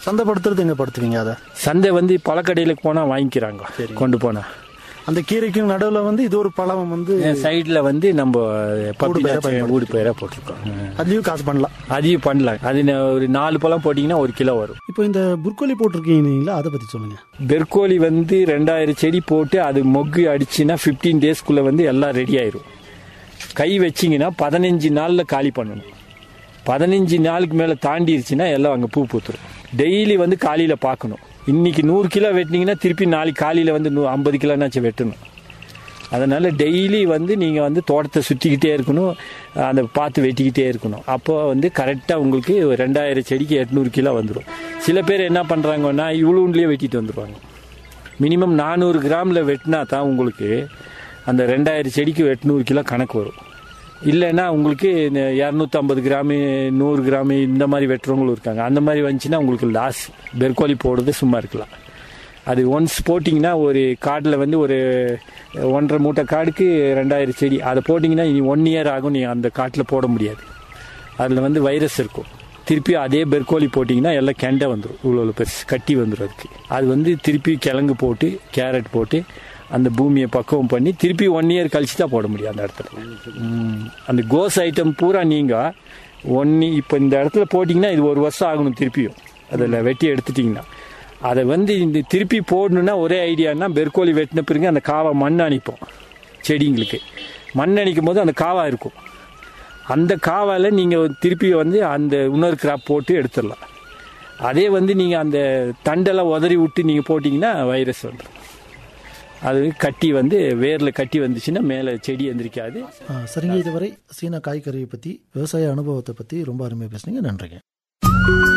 சந்தைப்படுத்துறது எங்க படுத்துவீங்க அதை சந்தை வந்து பழக்கடையிலுக்கு போனா வாங்கிக்கிறாங்க கொண்டு போனா அந்த கீரைக்கும் நடுவுல வந்து இது ஒரு பழம் வந்து சைடுல வந்து நம்ம பப்பி ஊடு பயிரா போட்டிருக்கோம் அதுலயும் காசு பண்ணலாம் அதையும் பண்ணலாம் அது ந- ஒரு நாலு பழம் போட்டீங்கன்னா ஒரு கிலோ வரும் இப்போ இந்த புர்கோலி போட்டிருக்கீங்களா அதை பத்தி சொல்லுங்க பெர்கோலி வந்து ரெண்டாயிரம் செடி போட்டு அது மொக்கு அடிச்சுன்னா ஃபிஃப்டீன் டேஸ்க்குள்ள வந்து எல்லாம் ரெடி ஆயிரும் கை வச்சிங்கன்னா பதினஞ்சு நாளில் காலி பண்ணணும் பதினஞ்சு நாளுக்கு மேலே தாண்டிருச்சுன்னா எல்லாம் அங்கே பூ பூத்துரும் டெய்லி வந்து காலையில் பார்க்கணும் இன்னைக்கு நூறு கிலோ வெட்டினீங்கன்னா திருப்பி நாளைக்கு காலையில் வந்து நூ ஐம்பது கிலோனாச்சும் வெட்டணும் அதனால் டெய்லி வந்து நீங்கள் வந்து தோட்டத்தை சுற்றிக்கிட்டே இருக்கணும் அந்த பார்த்து வெட்டிக்கிட்டே இருக்கணும் அப்போ வந்து கரெக்டாக உங்களுக்கு ரெண்டாயிரம் செடிக்கு எட்நூறு கிலோ வந்துடும் சில பேர் என்ன பண்ணுறாங்கன்னா இவ்வளோண்டுலேயே வெட்டிட்டு வந்துடுவாங்க மினிமம் நானூறு கிராமில் வெட்டினா தான் உங்களுக்கு அந்த ரெண்டாயிரம் செடிக்கு எட்நூறு கிலோ கணக்கு வரும் இல்லைன்னா உங்களுக்கு இந்த இரநூத்தம்பது கிராமு நூறு கிராமு இந்த மாதிரி வெட்டுறவங்களும் இருக்காங்க அந்த மாதிரி வந்துச்சுன்னா உங்களுக்கு லாஸ் பெர்கோலி போடுறது சும்மா இருக்கலாம் அது ஒன்ஸ் போட்டிங்கன்னா ஒரு காட்டில் வந்து ஒரு ஒன்றரை மூட்டை காடுக்கு ரெண்டாயிரம் செடி அதை போட்டிங்கன்னா இனி ஒன் இயர் ஆகும் நீ அந்த காட்டில் போட முடியாது அதில் வந்து வைரஸ் இருக்கும் திருப்பி அதே பெர்கோலி போட்டிங்கன்னா எல்லாம் கெண்டை வந்துடும் இவ்வளோ பெருசு கட்டி வந்துடும் அதுக்கு அது வந்து திருப்பி கிழங்கு போட்டு கேரட் போட்டு அந்த பூமியை பக்குவம் பண்ணி திருப்பி ஒன் இயர் கழிச்சு தான் போட முடியும் அந்த இடத்துல ம். அந்த கோஸ் ஐட்டம் பூரா நீங்கள் ஒன்று இப்போ இந்த இடத்துல போட்டிங்கன்னா இது ஒரு வருஷம் ஆகணும் திருப்பியும் அதில் வெட்டி எடுத்துட்டிங்கன்னா அதை வந்து இந்த திருப்பி போடணுன்னா ஒரே ஐடியான்னா பெர்கோலி வெட்டின பிறகு அந்த காவை மண் அணிப்போம் செடிங்களுக்கு மண் அணிக்கும் போது அந்த காவா இருக்கும் அந்த காவால் நீங்கள் திருப்பி வந்து அந்த இன்னொரு கிராப் போட்டு எடுத்துடலாம் அதே வந்து நீங்கள் அந்த தண்டெல்லாம் உதறி விட்டு நீங்கள் போட்டிங்கன்னா வைரஸ் வந்துடும் அது கட்டி வந்து வேரில் கட்டி வந்துச்சுன்னா மேலே செடி எந்திரிக்காது ஆ, சரிங்க இதுவரை சீனா காய்கறியை பத்தி விவசாய அனுபவத்தை பத்தி ரொம்ப அருமையாக பேசுனீங்க நன்றிங்க